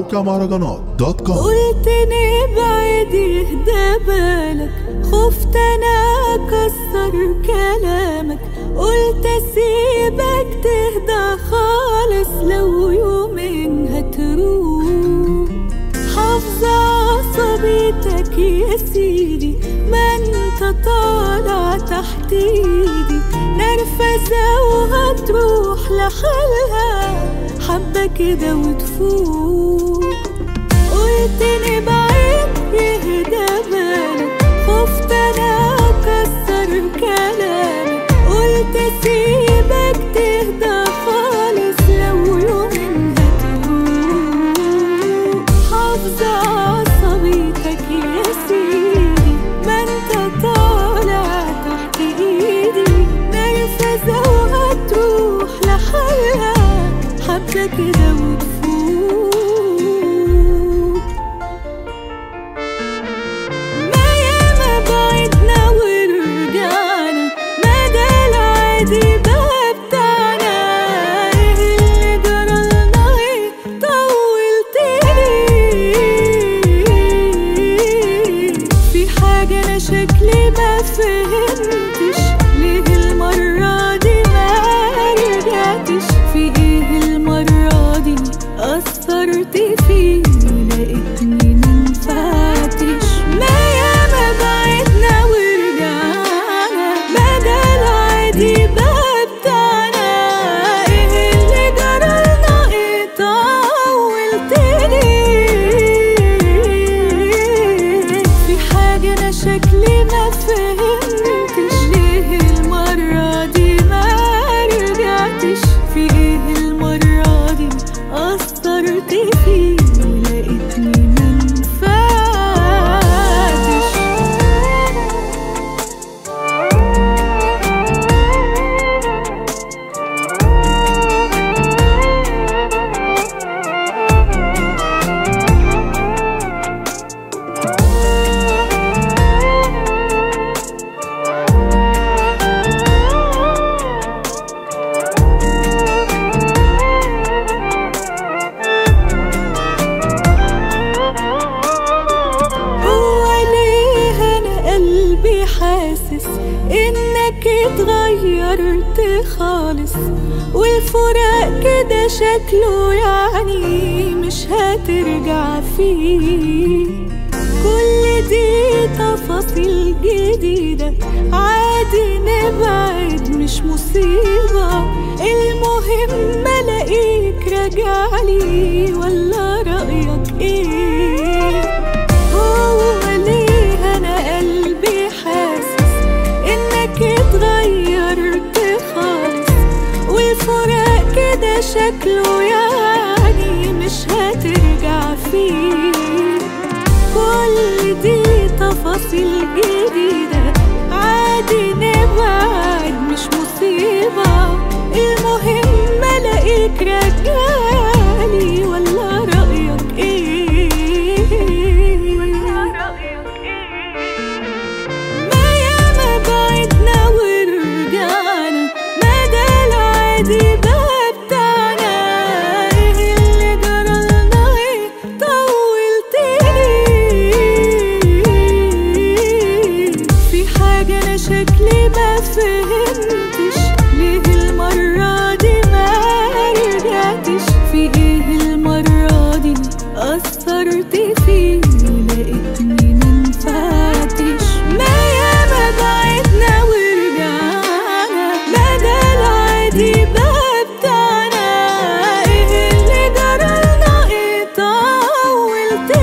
موقع مهرجانات دوت كوم قلت نبعد يهدى بالك خفت انا اكسر كلامك قلت اسيبك تهدى خالص لو يومين هتروح حافظة عصبيتك يا سيدي ما انت طالع تحت ايدي نرفزة وهتروح لحالها حبة كده وتفوق قلت نبعد يهدى بالك خفت انا اكسر كلامك قلت اسيبك تهدى خالص لو يوم هتروح حافظة عصبيتك يا سيدي ما انت طالع تحت ايدي نرفزة وهتروح لحالها حبة كده وتفوق ما ياما بعدنا ورجعنا ما ده العادي بقى بتاعنا ايه اللي جرالنا ايه طولت ليه في حاجة انا شكلي ما فهمتش ليه المرة دي ما رجعتش في ايه المرة دي أثرت فيه لقيتني منفعتش ما ياما بعدنا ورجعنا ما ده العادي بقى بتاعنا ايه اللي جرالنا ايه طولت ليه في حاجة انا شكلي ما فهمتش ليه المرة دي ما رجعتش في ايه المرة دي أثرت فيه ولقيتني منفعتش هو ليه انا قلبي حاسس انك اتغيرت خالص والفراق كده شكله يعني مش هترجع فيه كل دي تفاصيل جديدة عادي نبعد مش مصيبة المهم الاقيك راجعلي ولا رأيك ايه هو ليه انا قلبي حاسس انك اتغيرت خالص والفراق كده شكله يعني مش هترجع فيه كل دي تفاصيل جديدة عادي نبعد مش مصيبة المهم الاقيك راجعلي ولا رأيك ايه ما ياما بعدنا ورجعنا ما ده العادي بقى بتاعنا ايه اللي جرالنا ايه طولت ليه في حاجة انا شكلي ما فهمتش ليه المرة دي ما رجعتش في ايه المرة دي أثرت فيه لقيتني منفعتش ما ياما بعدنا ورجعنا ما ده العادي بقى بتاعنا ايه اللي جرالنا ايه طولت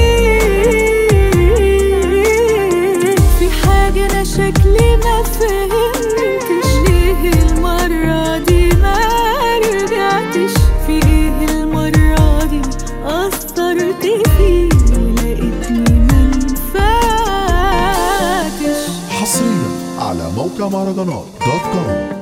ليه في حاجة انا شكلي ما فهمتش ليه المرة دي ما رجعتش في ايه المرة دي أثرت فيه ولقيتني منفعتش حصريا على موقع مهرجانات دوت كوم